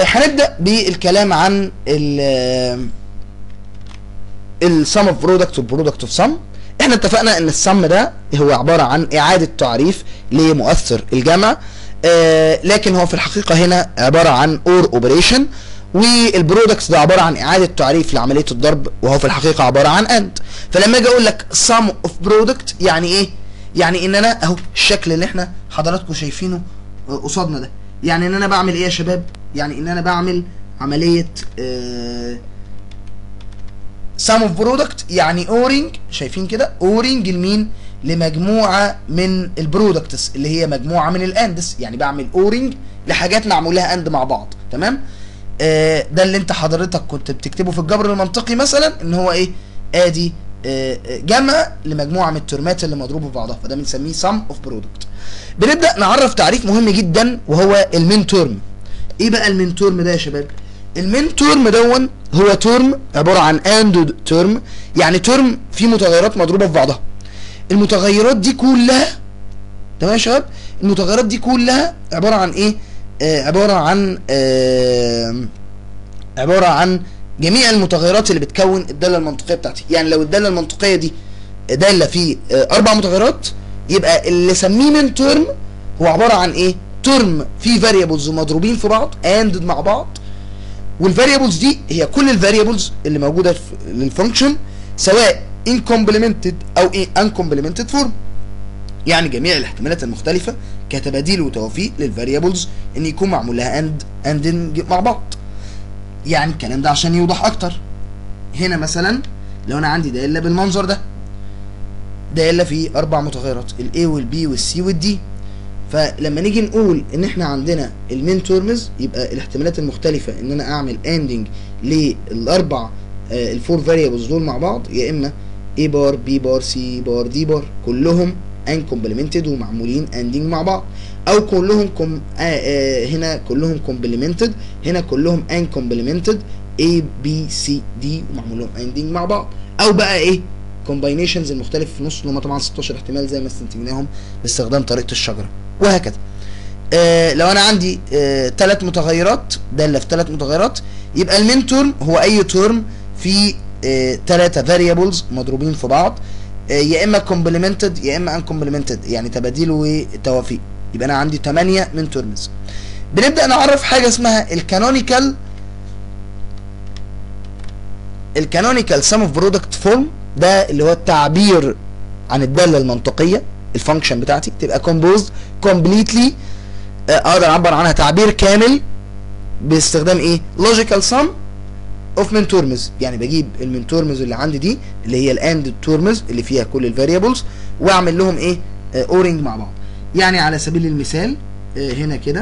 هنبدا بالكلام عن ال السم اوف برودكت والبرودكت اوف سم احنا اتفقنا ان السم ده هو عباره عن اعاده تعريف لمؤثر الجمع آه لكن هو في الحقيقه هنا عباره عن اور اوبريشن والبرودكت ده عباره عن اعاده تعريف لعمليه الضرب وهو في الحقيقه عباره عن اند فلما اجي اقول لك sum of product يعني ايه يعني ان انا اهو الشكل اللي احنا حضراتكم شايفينه قصادنا ده يعني ان انا بعمل ايه يا شباب يعني ان انا بعمل عمليه آه sum of product يعني اورنج شايفين كده اورنج لمين لمجموعه من البرودكتس اللي هي مجموعه من الاندس يعني بعمل اورنج لحاجات معمول لها اند مع بعض تمام آه ده اللي انت حضرتك كنت بتكتبه في الجبر المنطقي مثلا ان هو ايه ادي آه جمع لمجموعه من الترمات اللي مضروبه في بعضها فده بنسميه sum of product بنبدا نعرف تعريف مهم جدا وهو المين تورم ايه بقى المين تورم ده يا شباب المين تورم دون هو تورم عباره عن اند تورم يعني تورم فيه متغيرات مضروبه في بعضها المتغيرات دي كلها تمام يا شباب المتغيرات دي كلها عباره عن ايه آه عباره عن آه عباره عن جميع المتغيرات اللي بتكون الداله المنطقيه بتاعتي يعني لو الداله المنطقيه دي داله في آه اربع متغيرات يبقى اللي سميه من ترم هو عباره عن ايه ترم فيه فاريبلز مضروبين في بعض اند مع بعض والفاريبلز دي هي كل الفاريبلز اللي موجوده في للفانكشن سواء ان كومبلمنتد او ان كومبلمنتد فورم يعني جميع الاحتمالات المختلفه كتباديل وتوافيق للفاريبلز ان يكون معمول لها اند اند مع بعض يعني الكلام ده عشان يوضح اكتر هنا مثلا لو انا عندي داله بالمنظر ده داله في اربع متغيرات الاي والبي والسي والدي فلما نيجي نقول ان احنا عندنا المين تورمز يبقى الاحتمالات المختلفه ان انا اعمل اندنج للاربع آه الفور فاريبلز دول مع بعض يا اما اي بار بي بار سي بار دي بار كلهم ان كومبلمنتد ومعمولين اندنج مع بعض او كلهم كم آه آه هنا كلهم كومبلمنتد هنا كلهم ان كومبلمنتد A B C D ومعمول لهم اندنج مع بعض او بقى ايه كومباينيشنز المختلف في النص اللي هم طبعا 16 احتمال زي ما استنتجناهم باستخدام طريقه الشجره وهكذا آه لو انا عندي ثلاث آه متغيرات داله في ثلاث متغيرات يبقى المين تورم هو اي تورم في ثلاثه فاريبلز مضروبين في بعض آه يا اما كومبلمنتد يا اما ان كومبلمنتد يعني تباديل وتوافيق يبقى انا عندي 8 من تورمز بنبدا نعرف حاجه اسمها الكانونيكال الكانونيكال سم اوف برودكت فورم ده اللي هو التعبير عن الداله المنطقيه الفانكشن بتاعتي تبقى كومبوزد كومبليتلي اقدر اعبر عنها تعبير كامل باستخدام ايه لوجيكال سم اوف من تورمز يعني بجيب المن تورمز اللي عندي دي اللي هي الاند تورمز اللي فيها كل الفاريبلز واعمل لهم ايه اورنج مع بعض يعني على سبيل المثال هنا كده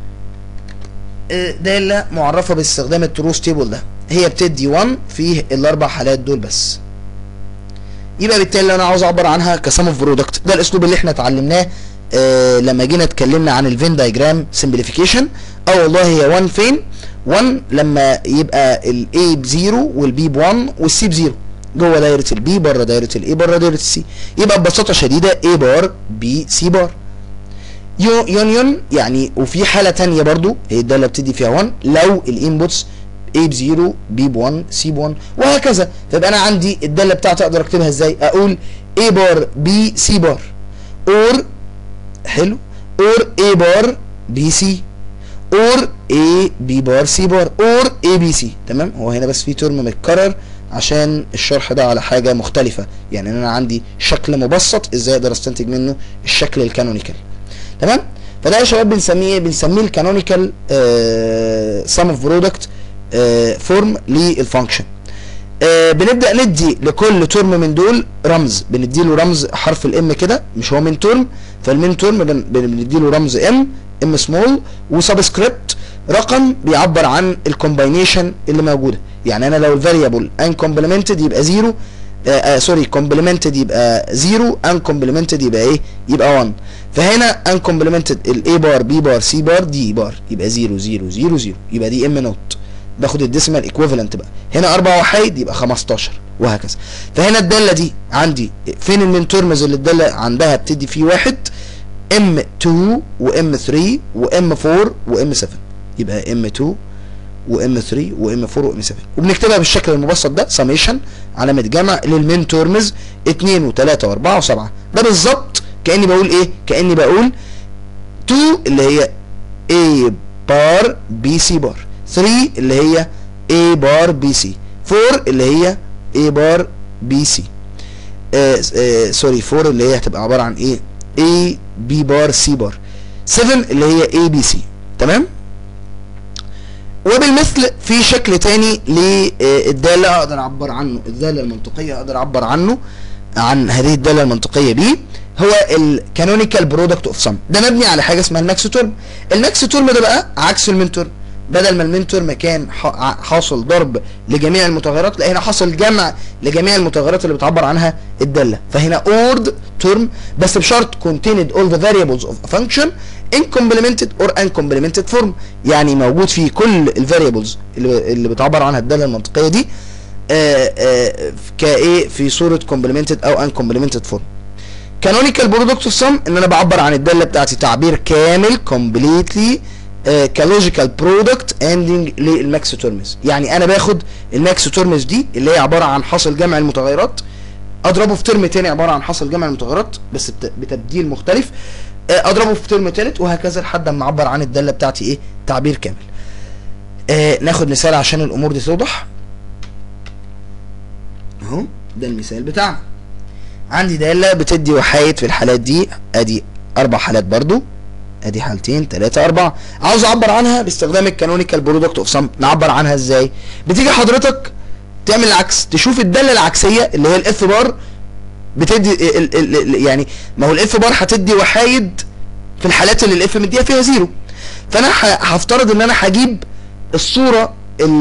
داله معرفه باستخدام التروس تيبل ده هي بتدي 1 في الاربع حالات دول بس يبقى بالتالي انا عاوز اعبر عنها كسم اوف برودكت ده الاسلوب اللي احنا اتعلمناه آه لما جينا اتكلمنا عن الفين دايجرام سمبليفيكيشن اه والله هي 1 فين 1 لما يبقى الاي بزيرو والبي ب1 والسي بزيرو جوه دايره البي بره دايره الاي بره دايره السي يبقى ببساطه شديده اي بار بي سي بار يونيون يعني وفي حاله ثانيه برضو هي الداله بتدي فيها 1 لو الانبوتس A ب 0 B ب 1 C ب 1 وهكذا فيبقى انا عندي الداله بتاعتي اقدر اكتبها ازاي اقول A بار B C بار اور حلو اور A بار B C اور A B بار C بار اور A B C تمام هو هنا بس في ترم متكرر عشان الشرح ده على حاجه مختلفه يعني انا عندي شكل مبسط ازاي اقدر استنتج منه الشكل الكانونيكال تمام فده يا شباب بنسميه ايه بنسميه الكانونيكال سم اوف برودكت فورم للفانكشن آه بنبدا ندي لكل ترم من دول رمز بندي له رمز حرف الام كده مش هو من ترم فالمين ترم بندي له رمز ام ام سمول وسبسكريبت رقم بيعبر عن الكومباينيشن اللي موجوده يعني انا لو الفاريبل ان كومبلمنتد يبقى زيرو آه آه سوري كومبلمنتد يبقى زيرو ان كومبلمنتد يبقى ايه يبقى 1 فهنا ان كومبلمنتد الاي بار بي بار سي بار دي بار يبقى 0 0 0 0 يبقى دي ام نوت باخد الديسيمال ايكويفالنت بقى هنا اربع وحيد يبقى 15 وهكذا فهنا الداله دي عندي فين المين ترمز اللي الداله عندها بتدي فيه واحد ام 2 وام 3 وام 4 وام 7 يبقى ام 2 وام 3 وام 4 وام 7 وبنكتبها بالشكل المبسط ده سميشن علامه جمع للمين تيرمز 2 و3 و4 و7 ده بالظبط كاني بقول ايه كاني بقول 2 اللي هي A بار بي سي بار 3 اللي هي A بار بي سي 4 اللي هي A بار بي سي آه آه سوري 4 اللي هي هتبقى عباره عن ايه A B بار C بار 7 اللي هي A B C تمام وبالمثل في شكل تاني للدالة اقدر اعبر عنه الدالة المنطقية اقدر اعبر عنه عن هذه الدالة المنطقية بيه هو الكانونيكال برودكت اوف سم ده مبني على حاجة اسمها الماكس تورم الماكس تورم ده بقى عكس المين تورم بدل ما المين تورم كان حاصل ضرب لجميع المتغيرات لا هنا حاصل جمع لجميع المتغيرات اللي بتعبر عنها الدالة فهنا اورد تورم بس بشرط contained all the variables of a function in complemented or uncomplemented form يعني موجود فيه كل الفاريبلز اللي, اللي بتعبر عنها الداله المنطقيه دي آآ آآ كايه في صوره complemented او uncomplemented form canonical product of sum ان انا بعبر عن الداله بتاعتي تعبير كامل completely كلوجيكال برودكت اندنج للماكس تورمز يعني انا باخد الماكس تورمز دي اللي هي عباره عن حاصل جمع المتغيرات اضربه في ترم تاني عباره عن حاصل جمع المتغيرات بس بتبديل مختلف اضربه في ترم تالت وهكذا لحد ما اعبر عن الداله بتاعتي ايه تعبير كامل آه ناخد مثال عشان الامور دي توضح اهو ده المثال بتاعنا عندي داله بتدي وحايد في الحالات دي ادي اربع حالات برضو ادي حالتين ثلاثة أربعة عاوز أعبر عنها باستخدام الكانونيكال برودكت اوف سم نعبر عنها ازاي بتيجي حضرتك تعمل العكس تشوف الدالة العكسية اللي هي الاف بار بتدي ال ال ال يعني ما هو الاف بار هتدي وحايد في الحالات اللي الاف مديها فيها زيرو فانا هفترض ان انا هجيب الصوره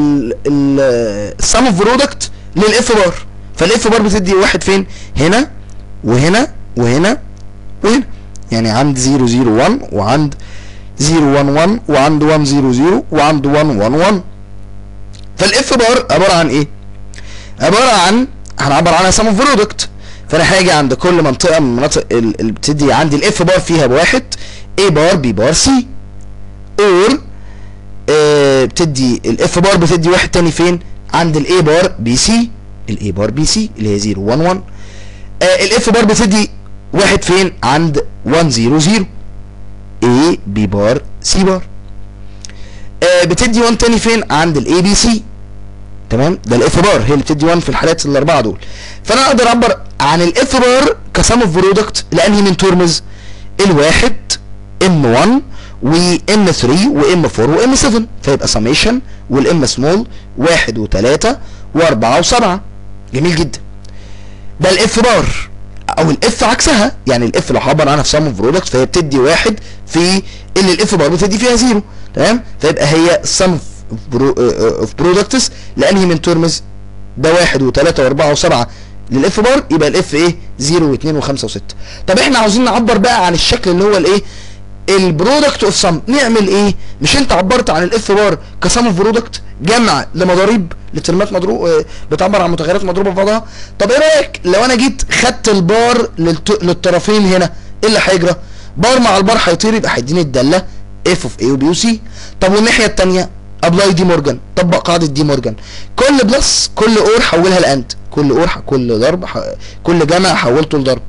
السم اوف برودكت للاف بار فالاف بار بتدي واحد فين هنا وهنا وهنا وهنا يعني عند 0 0 1 وعند 0 1 1 وعند 1 0 0 وعند 1 1 1 فالاف بار عباره عن ايه عباره عن هنعبر عنها سم اوف برودكت فانا هاجي عند كل منطقه من المناطق اللي بتدي عندي الاف بار فيها بواحد A بار B بار C اور آه بتدي الاف بار بتدي واحد تاني فين عند الاي بار بي سي الاي بار بي سي اللي هي 0 1 1 آه الاف بار بتدي واحد فين عند 1 0 0 A B بار C بار آه بتدي 1 تاني فين عند الاي بي سي تمام ده الاف بار هي اللي بتدي 1 في الحالات الاربعه دول فانا اقدر اعبر عن الاف بار كسم اوف برودكت لانهي من تورمز الواحد ام 1 وام 3 وام 4 وام 7 فيبقى سميشن والام سمول 1 و3 و4 و7 جميل جدا ده الاف بار او الاف عكسها يعني الاف لو هعبر عنها في سم اوف برودكت فهي بتدي واحد في اللي الاف بار بتدي فيها زيرو تمام فيبقى هي سم اوف برودكتس لانهي من تورمز ده واحد وثلاثة واربعة وسبعة للاف بار يبقى الاف ايه 0 و2 و5 و6 طب احنا عاوزين نعبر بقى عن الشكل اللي هو الايه البرودكت اوف سم نعمل ايه مش انت عبرت عن الاف بار كسم اوف برودكت جمع لمضاريب لترمات مضروب بتعبر عن متغيرات مضروبه في بعضها طب ايه رايك لو انا جيت خدت البار للت... للطرفين هنا ايه اللي هيجرى بار مع البار هيطير يبقى هيديني الداله اف اوف اي وبي وسي طب والناحيه الثانيه ابلاي دي مورجان طبق قاعده دي مورجان كل بلس كل اور حولها لاند كل اور كل ضرب كل جمع حولته لضرب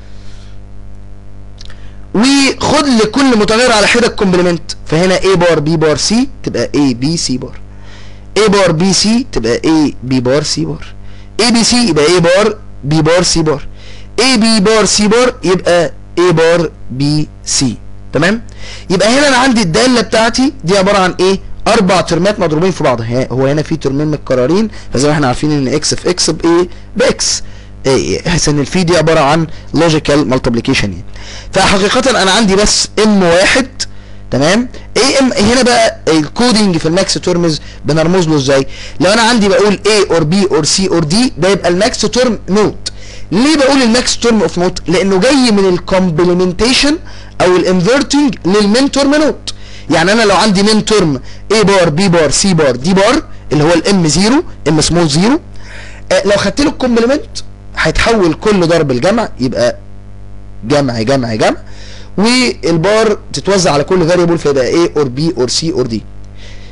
وخد لكل متغير على حده كومبلمنت فهنا A بار B بار C تبقى A B C بار A بار B C تبقى A B بار C بار A B C يبقى A بار B بار C بار A B بار C بار يبقى A بار B C تمام يبقى هنا انا عندي الداله بتاعتي دي عباره عن ايه اربع ترمات مضروبين في بعض هو هنا في ترمين متكررين فزي ما احنا عارفين ان اكس في اكس بايه باكس احس ان الفي دي عباره عن لوجيكال مالتيبليكيشن يعني فحقيقه انا عندي بس ام واحد تمام اي ام هنا بقى الكودينج في الماكس تورمز بنرمز له ازاي لو انا عندي بقول A اور B اور C اور D ده يبقى الماكس تورم نوت ليه بقول الماكس تورم اوف نوت لانه جاي من الكومبلمنتيشن او الانفرتنج للمين تورم نوت يعني انا لو عندي مين تورم A بار B بار C بار D بار اللي هو الام 0 ام سمول 0 آه لو خدت له الكومبلمنت هيتحول كل ضرب الجمع يبقى جمع جمع جمع والبار تتوزع على كل فاريبل فيبقى A اور B اور C اور D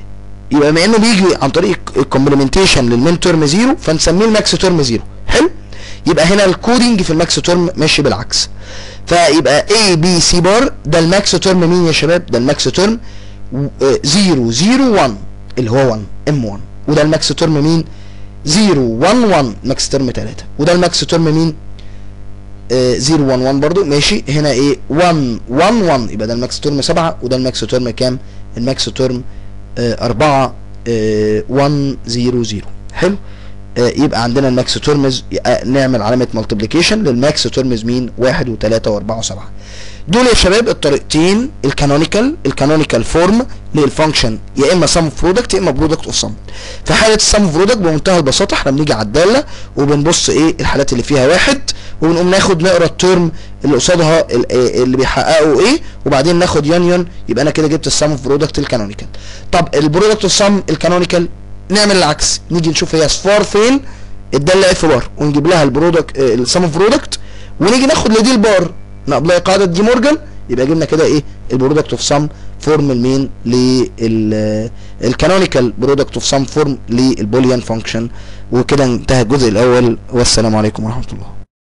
يبقى بما انه بيجي عن طريق الكومبلمنتيشن للمين تيرم زيرو فنسميه الماكس تيرم زيرو حلو يبقى هنا الكودينج في الماكس تيرم ماشي بالعكس فيبقى A B C بار ده الماكس تيرم مين يا شباب ده الماكس تيرم 0 0 1 اللي هو 1 ام 1 وده الماكس تيرم مين 0 1 1 ماكس تيرم 3 وده الماكس تيرم مين 0 1 1 برضو ماشي هنا ايه 1 1 1 يبقى ده الماكس تيرم 7 وده الماكس تيرم كام الماكس تيرم 4 1 0 0 حلو آه، يبقى عندنا الماكس تيرمز نعمل علامه مالتيبليكيشن للماكس تيرمز مين 1 و3 و4 و7 دول يا شباب الطريقتين الكانونيكال الكانونيكال فورم للفانكشن يا اما سم اوف برودكت يا اما برودكت اوف سم في حاله السم اوف برودكت بمنتهى البساطه احنا بنيجي على الداله وبنبص ايه الحالات اللي فيها واحد وبنقوم ناخد نقرا الترم اللي قصادها ال- إيه اللي بيحققوا ايه وبعدين ناخد يونيون يبقى انا كده جبت السم اوف برودكت الكانونيكال طب البرودكت اوف سم الكانونيكال نعمل العكس نيجي نشوف هي صفار فين الداله اف بار ونجيب لها البرودكت السم اوف برودكت ونيجي ناخد لدي البار نقبلها قاعده دي مورجان يبقى جبنا كده ايه البرودكت اوف سم فورم المين للكانونيكال برودكت اوف سم فورم للبوليان فانكشن وكده انتهى الجزء الاول والسلام عليكم ورحمه الله